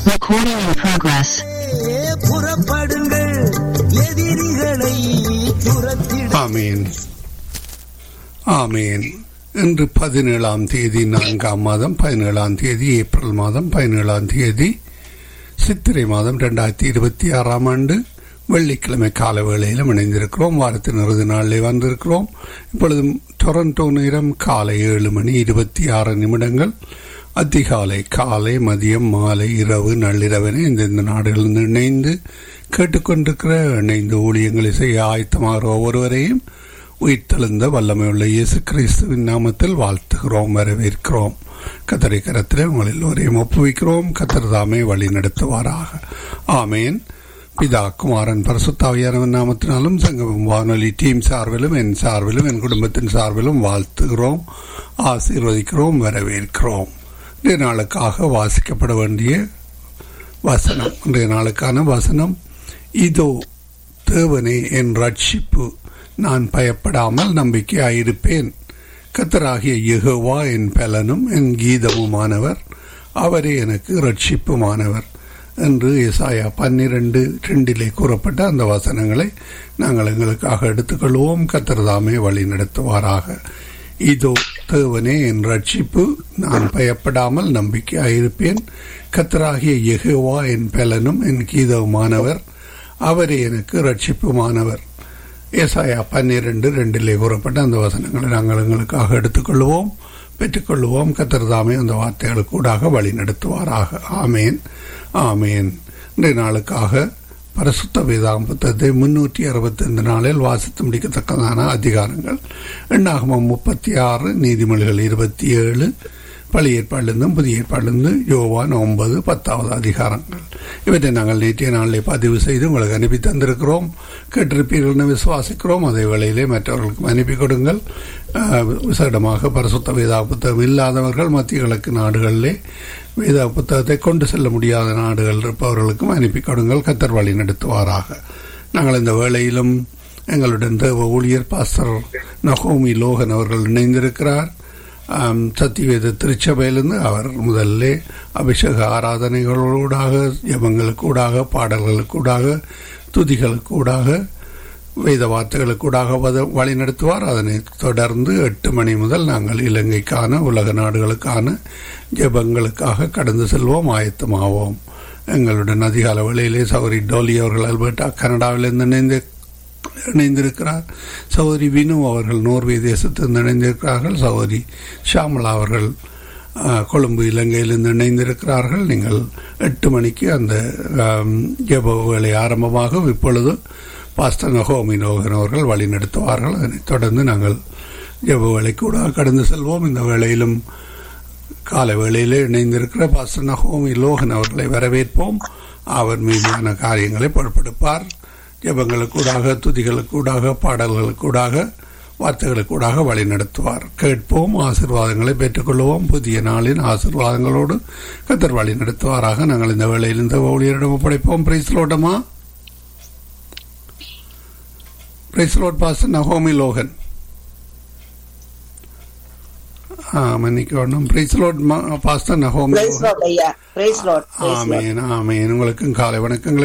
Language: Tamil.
Recording in progress. புறப்படுங்கள் எதிரிகளை துரத்திட ஆமீன் ஆமீன் இன்று பதினேழாம் தேதி நான்காம் மாதம் பதினேழாம் தேதி ஏப்ரல் மாதம் பதினேழாம் தேதி சித்திரை மாதம் ரெண்டாயிரத்தி இருபத்தி ஆறாம் ஆண்டு வெள்ளிக்கிழமை கால வேளையிலும் இணைந்திருக்கிறோம் வாரத்தின் இறுதி நாளிலே வந்திருக்கிறோம் இப்பொழுது டொரண்டோ நேரம் காலை ஏழு மணி இருபத்தி ஆறு நிமிடங்கள் அதிகாலை காலை மதியம் மாலை இரவு நள்ளிரவென இந்தந்த நாடுகளில் இணைந்து கேட்டுக்கொண்டிருக்கிற இணைந்து ஊழியங்களை செய்ய ஆயத்தமாகிற ஒவ்வொருவரையும் உயிர்த்தெழுந்த வல்லமையுள்ள இயேசு கிறிஸ்துவின் நாமத்தில் வாழ்த்துகிறோம் வரவேற்கிறோம் கத்தரை கரத்தில் உங்கள் எல்லோரையும் ஒப்புவிக்கிறோம் கத்தர் தாமே வழி நடத்துவாராக ஆமேன் பிதா குமாரன் பரசுத்தாவியானவன் நாமத்தினாலும் சங்கமம் வானொலி டீம் சார்பிலும் என் சார்பிலும் என் குடும்பத்தின் சார்பிலும் வாழ்த்துகிறோம் ஆசீர்வதிக்கிறோம் வரவேற்கிறோம் இன்றைய நாளுக்காக வாசிக்கப்பட வேண்டிய வசனம் இன்றைய நாளுக்கான வசனம் இதோ தேவனே என் ரட்சிப்பு நான் பயப்படாமல் நம்பிக்கையாயிருப்பேன் கத்தராகிய யெகோவா என் பலனும் என் கீதமுமானவர் அவரே எனக்கு ரட்சிப்புமானவர் என்று இசாயா பன்னிரண்டு ரெண்டிலே கூறப்பட்ட அந்த வசனங்களை நாங்கள் எங்களுக்காக எடுத்துக்கொள்வோம் கத்தர்தாமே வழி நடத்துவாராக இதோ தேவனே என் ரட்சிப்பு நான் பயப்படாமல் நம்பிக்கையாயிருப்பேன் கத்தராகிய யெகோவா என் பலனும் என் கீதவுமானவர் அவரே எனக்கு ரட்சிப்புமானவர் ஏசாயா பன்னிரண்டு ரெண்டிலே கூறப்பட்ட அந்த வசனங்களை நாங்கள் எங்களுக்காக எடுத்துக்கொள்வோம் பெற்றுக்கொள்வோம் கத்தர்தாமே அந்த வார்த்தைகளுக்கூடாக வழி நடத்துவாராக ஆமேன் ஆமேன் இன்றைய நாளுக்காக பரிசுத்த வேதாம் புத்தகத்தை முன்னூற்றி அறுபத்தைந்து நாளில் வாசித்து முடிக்கத்தக்கதான அதிகாரங்கள் எண்ணாகமம் முப்பத்தி ஆறு நீதிமொழிகள் இருபத்தி ஏழு பழைய ஏற்பாடிலிருந்தும் புதிய ஏற்பாடிலிருந்து யோவான் ஒன்பது பத்தாவது அதிகாரங்கள் இவற்றை நாங்கள் நேற்றைய நாளிலே பதிவு செய்து உங்களுக்கு அனுப்பி தந்திருக்கிறோம் கேட்டிருப்பீர்கள் விசுவாசிக்கிறோம் அதே வேளையிலே மற்றவர்களுக்கும் அனுப்பி கொடுங்கள் விசேடமாக பரிசுத்த வேதா புத்தகம் இல்லாதவர்கள் மத்திய கிழக்கு நாடுகளிலே வேதா புத்தகத்தை கொண்டு செல்ல முடியாத நாடுகள் இருப்பவர்களுக்கும் அனுப்பி கொடுங்கள் கத்தர் வழி நடத்துவாராக நாங்கள் இந்த வேளையிலும் எங்களுடன் தேவ ஊழியர் பாஸ்டர் நகோமி லோகன் அவர்கள் இணைந்திருக்கிறார் சத்தியவேத திருச்சபையிலிருந்து அவர் முதல்ல அபிஷேக ஆராதனைகளூடாக ஜபங்களுக்கூடாக பாடல்களுக்கூடாக துதிகளுக்கூடாக வேத வார்த்தைகளுக்கூடாக வழி நடத்துவார் அதனை தொடர்ந்து எட்டு மணி முதல் நாங்கள் இலங்கைக்கான உலக நாடுகளுக்கான ஜபங்களுக்காக கடந்து செல்வோம் ஆயத்தமாவோம் எங்களுடன் அதிகால வேளையிலே சௌரி டோலி அவர்கள் அல்பர்டா கனடாவிலிருந்து இணைந்து இணைந்திருக்கிறார் சகோதரி வினு அவர்கள் நோர்வே தேசத்திலிருந்து இணைந்திருக்கிறார்கள் சகோதரி ஷாமலா அவர்கள் கொழும்பு இலங்கையிலிருந்து இணைந்திருக்கிறார்கள் நீங்கள் எட்டு மணிக்கு அந்த ஜப வேலை ஆரம்பமாகும் இப்பொழுது பாஸ்டர் நகோமி நோகன் அவர்கள் வழி நடத்துவார்கள் அதனைத் தொடர்ந்து நாங்கள் ஜப வேலை கூட கடந்து செல்வோம் இந்த வேளையிலும் கால வேளையிலே இணைந்திருக்கிற பாஸ்டர் நகோமி லோகன் அவர்களை வரவேற்போம் அவர் மீதான காரியங்களை பொருட்படுப்பார் ஜபங்களுக்கூடாக துதிகளுக்கூடாக பாடல்களுக்கூடாக வார்த்தைகளுக்கூடாக வழி நடத்துவார் கேட்போம் ஆசிர்வாதங்களை பெற்றுக்கொள்வோம் புதிய நாளின் ஆசிர்வாதங்களோடு கத்தர் வழி நடத்துவாராக நாங்கள் இந்த வேளையில் இந்த ஊழியரிடம் ஒப்படைப்போம் பிரைஸ்லோட்டமா பிரைஸ்லோட் பாஸ்டர் நகோமி லோகன் மன்னிக்கணும் பிரைஸ்லோட் பாஸ்டர் நகோமி பிரைஸ் லார்ட் ஐயா பிரைஸ் லார்ட் ஆமேன் ஆமேன் உங்களுக்கும் காலை வணக்கங்களை